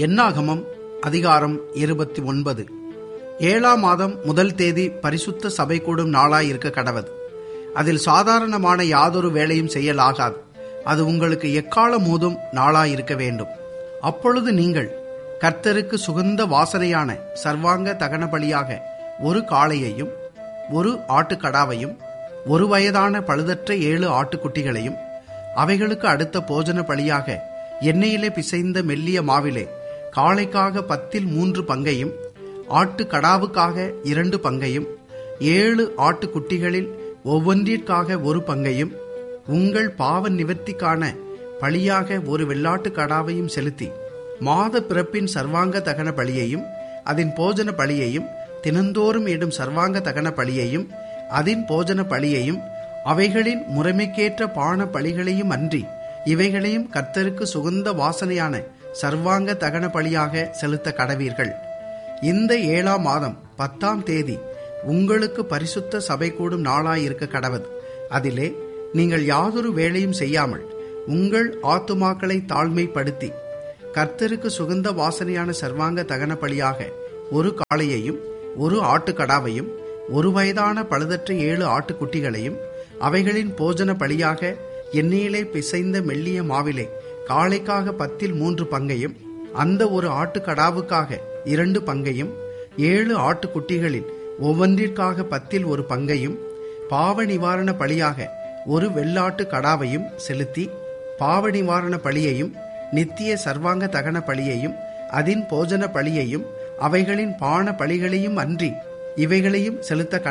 எண்ணாகமம் அதிகாரம் இருபத்தி ஒன்பது ஏழாம் மாதம் முதல் தேதி பரிசுத்த சபை கூடும் நாளாயிருக்க கடவது அதில் சாதாரணமான யாதொரு வேலையும் செய்யலாகாது அது உங்களுக்கு எக்காலம் மோதும் நாளாயிருக்க வேண்டும் அப்பொழுது நீங்கள் கர்த்தருக்கு சுகந்த வாசனையான சர்வாங்க தகன பலியாக ஒரு காளையையும் ஒரு ஆட்டுக்கடாவையும் ஒரு வயதான பழுதற்ற ஏழு ஆட்டுக்குட்டிகளையும் அவைகளுக்கு அடுத்த போஜன பலியாக எண்ணெயிலே பிசைந்த மெல்லிய மாவிலே காளைக்காக பத்தில் மூன்று பங்கையும் ஆட்டு கடாவுக்காக இரண்டு பங்கையும் ஏழு ஆட்டுக்குட்டிகளில் ஒவ்வொன்றிற்காக ஒரு பங்கையும் உங்கள் பாவ நிவர்த்திக்கான பலியாக ஒரு வெள்ளாட்டு கடாவையும் செலுத்தி மாத பிறப்பின் சர்வாங்க தகன பலியையும் அதன் போஜன பலியையும் தினந்தோறும் இடும் சர்வாங்க தகன பலியையும் அதன் போஜன பலியையும் அவைகளின் முறைமைக்கேற்ற பான பலிகளையும் அன்றி இவைகளையும் கர்த்தருக்கு சுகந்த வாசனையான சர்வாங்க தகன பலியாக செலுத்த கடவீர்கள் இந்த ஏழாம் மாதம் பத்தாம் தேதி உங்களுக்கு பரிசுத்த சபை கூடும் நாளாயிருக்க கடவது அதிலே நீங்கள் யாதொரு வேலையும் செய்யாமல் உங்கள் ஆத்துமாக்களை தாழ்மைப்படுத்தி கர்த்தருக்கு சுகந்த வாசனையான சர்வாங்க தகன பலியாக ஒரு காளையையும் ஒரு ஆட்டுக்கடாவையும் ஒரு வயதான பழுதற்ற ஏழு ஆட்டுக்குட்டிகளையும் அவைகளின் போஜன பலியாக எண்ணெயிலே பிசைந்த மெல்லிய மாவிலே காளைக்காக பத்தில் மூன்று பங்கையும் அந்த ஒரு ஆட்டுக்கடாவுக்காக இரண்டு பங்கையும் ஏழு ஆட்டுக்குட்டிகளில் ஒவ்வொன்றிற்காக பத்தில் ஒரு பங்கையும் பாவ நிவாரண பலியாக ஒரு வெள்ளாட்டு கடாவையும் செலுத்தி பாவ நிவாரண பலியையும் நித்திய சர்வாங்க தகன பலியையும் அதின் போஜன பலியையும் அவைகளின் பான பலிகளையும் அன்றி இவைகளையும் செலுத்த